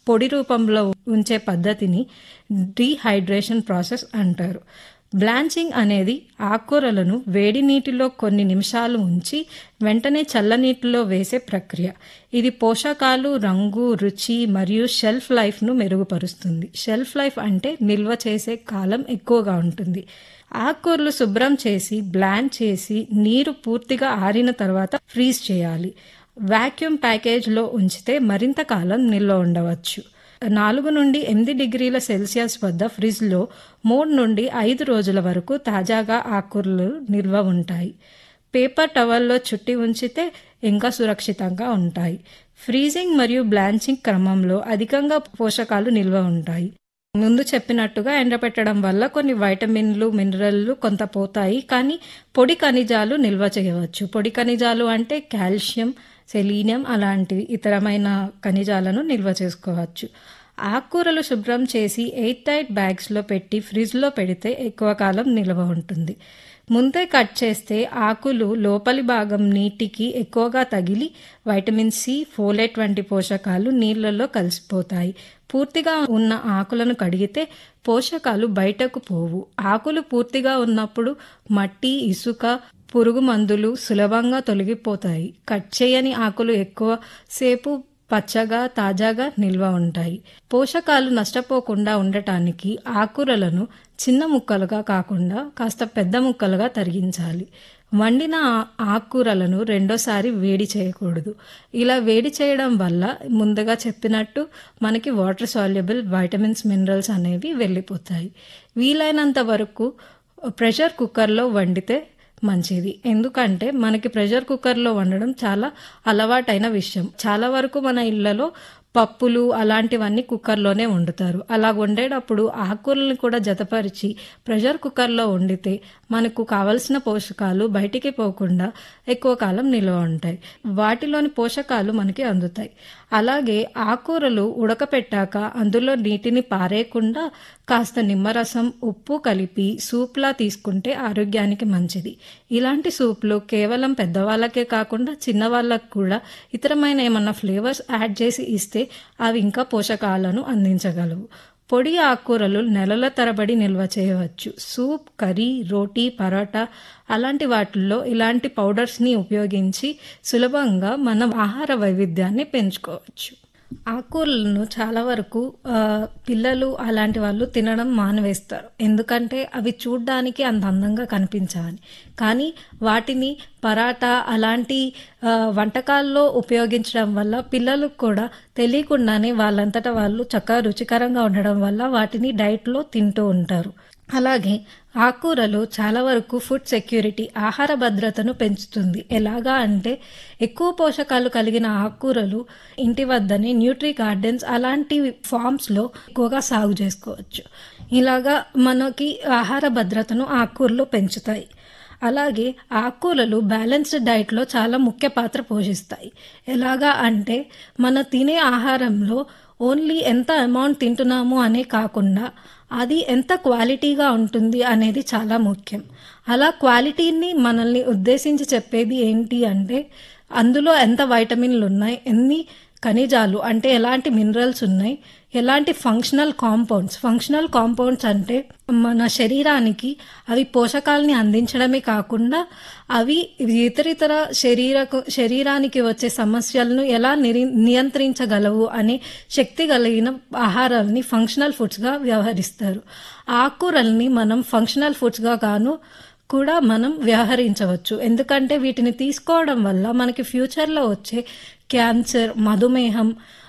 పొడి రూపంలో ఉంచే పద్ధతిని డీహైడ్రేషన్ ప్రాసెస్ అంటారు బ్లాంచింగ్ అనేది ఆకుకూరలను వేడి నీటిలో కొన్ని నిమిషాలు ఉంచి వెంటనే చల్లనీటిలో వేసే ప్రక్రియ ఇది పోషకాలు రంగు రుచి మరియు షెల్ఫ్ లైఫ్ను మెరుగుపరుస్తుంది షెల్ఫ్ లైఫ్ అంటే నిల్వ చేసే కాలం ఎక్కువగా ఉంటుంది ఆకుకూరలు శుభ్రం చేసి బ్లాండ్ చేసి నీరు పూర్తిగా ఆరిన తర్వాత ఫ్రీజ్ చేయాలి వాక్యూమ్ ప్యాకేజ్లో ఉంచితే మరింత కాలం నిల్వ ఉండవచ్చు నాలుగు నుండి ఎనిమిది డిగ్రీల సెల్సియస్ వద్ద ఫ్రిడ్జ్లో మూడు నుండి ఐదు రోజుల వరకు తాజాగా ఆకుకూరలు నిల్వ ఉంటాయి పేపర్ టవల్లో చుట్టి ఉంచితే ఇంకా సురక్షితంగా ఉంటాయి ఫ్రీజింగ్ మరియు బ్లాంచింగ్ క్రమంలో అధికంగా పోషకాలు నిల్వ ఉంటాయి ముందు చెప్పినట్టుగా ఎండబెట్టడం వల్ల కొన్ని వైటమిన్లు మినరల్లు కొంత పోతాయి కానీ పొడి ఖనిజాలు నిల్వ చేయవచ్చు పొడి ఖనిజాలు అంటే కాల్షియం సెలీనియం అలాంటివి ఇతరమైన ఖనిజాలను నిల్వ చేసుకోవచ్చు ఆకుకూరలు శుభ్రం చేసి ఎయిట్ టైట్ బ్యాగ్స్లో పెట్టి ఫ్రిడ్జ్లో పెడితే ఎక్కువ కాలం నిల్వ ఉంటుంది ముందే కట్ చేస్తే ఆకులు లోపలి భాగం నీటికి ఎక్కువగా తగిలి వైటమిన్ సి ఫోలేట్ వంటి పోషకాలు నీళ్లలో కలిసిపోతాయి పూర్తిగా ఉన్న ఆకులను కడిగితే పోషకాలు బయటకు పోవు ఆకులు పూర్తిగా ఉన్నప్పుడు మట్టి ఇసుక పురుగు మందులు సులభంగా తొలగిపోతాయి కట్ చేయని ఆకులు ఎక్కువ సేపు పచ్చగా తాజాగా నిల్వ ఉంటాయి పోషకాలు నష్టపోకుండా ఉండటానికి ఆకుకూరలను చిన్న ముక్కలుగా కాకుండా కాస్త పెద్ద ముక్కలుగా తరిగించాలి వండిన ఆకుకూరలను రెండోసారి వేడి చేయకూడదు ఇలా వేడి చేయడం వల్ల ముందుగా చెప్పినట్టు మనకి వాటర్ సాల్యుబుల్ వైటమిన్స్ మినరల్స్ అనేవి వెళ్ళిపోతాయి వీలైనంత వరకు ప్రెషర్ కుక్కర్లో వండితే మంచిది ఎందుకంటే మనకి ప్రెషర్ కుక్కర్లో వండడం చాలా అలవాటైన విషయం చాలా వరకు మన ఇళ్లలో పప్పులు అలాంటివన్నీ కుక్కర్లోనే వండుతారు అలా వండేటప్పుడు ఆకుకూరలను కూడా జతపరిచి ప్రెషర్ కుక్కర్లో వండితే మనకు కావలసిన పోషకాలు బయటికి పోకుండా ఎక్కువ కాలం నిల్వ ఉంటాయి వాటిలోని పోషకాలు మనకి అందుతాయి అలాగే ఆకుకూరలు ఉడకపెట్టాక అందులో నీటిని పారేయకుండా కాస్త నిమ్మరసం ఉప్పు కలిపి సూప్లా తీసుకుంటే ఆరోగ్యానికి మంచిది ఇలాంటి సూప్లు కేవలం పెద్దవాళ్ళకే కాకుండా చిన్నవాళ్ళకు కూడా ఇతరమైన ఏమన్నా ఫ్లేవర్స్ యాడ్ చేసి ఇస్తే అవి ఇంకా పోషకాలను అందించగలవు పొడి ఆకుకూరలు నెలల తరబడి నిల్వ చేయవచ్చు సూప్ కర్రీ రోటీ పరోటా అలాంటి వాటిల్లో ఇలాంటి పౌడర్స్ని ఉపయోగించి సులభంగా మనం ఆహార వైవిధ్యాన్ని పెంచుకోవచ్చు ఆకుకూరలను చాలా వరకు పిల్లలు అలాంటి వాళ్ళు తినడం మానివేస్తారు ఎందుకంటే అవి చూడ్డానికి అంత అందంగా కనిపించాలి కానీ వాటిని పరాటా అలాంటి వంటకాల్లో ఉపయోగించడం వల్ల పిల్లలకు కూడా తెలియకుండానే వాళ్ళంతటా వాళ్ళు చక్కగా రుచికరంగా ఉండడం వల్ల వాటిని డైట్లో తింటూ ఉంటారు అలాగే ఆకుకూరలు చాలా వరకు ఫుడ్ సెక్యూరిటీ ఆహార భద్రతను పెంచుతుంది ఎలాగా అంటే ఎక్కువ పోషకాలు కలిగిన ఆకుకూరలు ఇంటి వద్దనే న్యూట్రీ గార్డెన్స్ అలాంటి ఫామ్స్లో ఎక్కువగా సాగు చేసుకోవచ్చు ఇలాగా మనకి ఆహార భద్రతను ఆకుకూరలు పెంచుతాయి అలాగే ఆకుకూరలు బ్యాలెన్స్డ్ డైట్లో చాలా ముఖ్య పాత్ర పోషిస్తాయి ఎలాగా అంటే మన తినే ఆహారంలో ఓన్లీ ఎంత అమౌంట్ తింటున్నాము అనే కాకుండా అది ఎంత క్వాలిటీగా ఉంటుంది అనేది చాలా ముఖ్యం అలా క్వాలిటీని మనల్ని ఉద్దేశించి చెప్పేది ఏంటి అంటే అందులో ఎంత వైటమిన్లు ఉన్నాయి ఎన్ని ఖనిజాలు అంటే ఎలాంటి మినరల్స్ ఉన్నాయి ఎలాంటి ఫంక్షనల్ కాంపౌండ్స్ ఫంక్షనల్ కాంపౌండ్స్ అంటే మన శరీరానికి అవి పోషకాలని అందించడమే కాకుండా అవి ఇతరితర శరీర శరీరానికి వచ్చే సమస్యలను ఎలా నిరి నియంత్రించగలవు అనే శక్తి కలిగిన ఆహారాలని ఫంక్షనల్ ఫుడ్స్గా వ్యవహరిస్తారు ఆకుకూరల్ని మనం ఫంక్షనల్ ఫుడ్స్గా గాను కూడా మనం వ్యవహరించవచ్చు ఎందుకంటే వీటిని తీసుకోవడం వల్ల మనకి ఫ్యూచర్లో వచ్చే క్యాన్సర్ మధుమేహం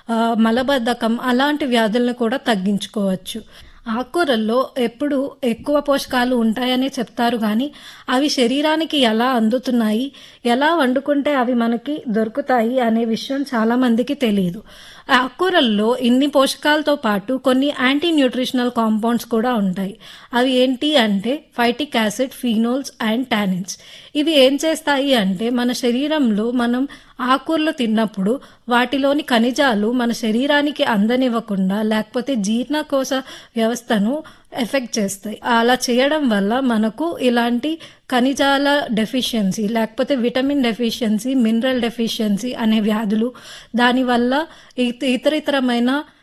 మలబద్ధకం అలాంటి వ్యాధులను కూడా తగ్గించుకోవచ్చు ఆకుకూరల్లో ఎప్పుడు ఎక్కువ పోషకాలు ఉంటాయని చెప్తారు కానీ అవి శరీరానికి ఎలా అందుతున్నాయి ఎలా వండుకుంటే అవి మనకి దొరుకుతాయి అనే విషయం చాలా మందికి తెలియదు ఆకుకూరల్లో ఇన్ని పోషకాలతో పాటు కొన్ని యాంటీ న్యూట్రిషనల్ కాంపౌండ్స్ కూడా ఉంటాయి అవి ఏంటి అంటే phytic acid phenols and tannins ఇవి ఏం చేస్తాయి అంటే మన శరీరంలో మనం ఆకుకూరలు తిన్నప్పుడు వాటిలోని ఖనిజాలు మన శరీరానికి అందనివ్వకుండా లేకపోతే జీర్ణకోశ వ్యవస్థను ఎఫెక్ట్ చేస్తాయి అలా చేయడం వల్ల మనకు ఇలాంటి ఖనిజాల డెఫిషియన్సీ లేకపోతే విటమిన్ డెఫిషియన్సీ మినరల్ డెఫిషియన్సీ అనే వ్యాధులు దానివల్ల ఇతరితరమైన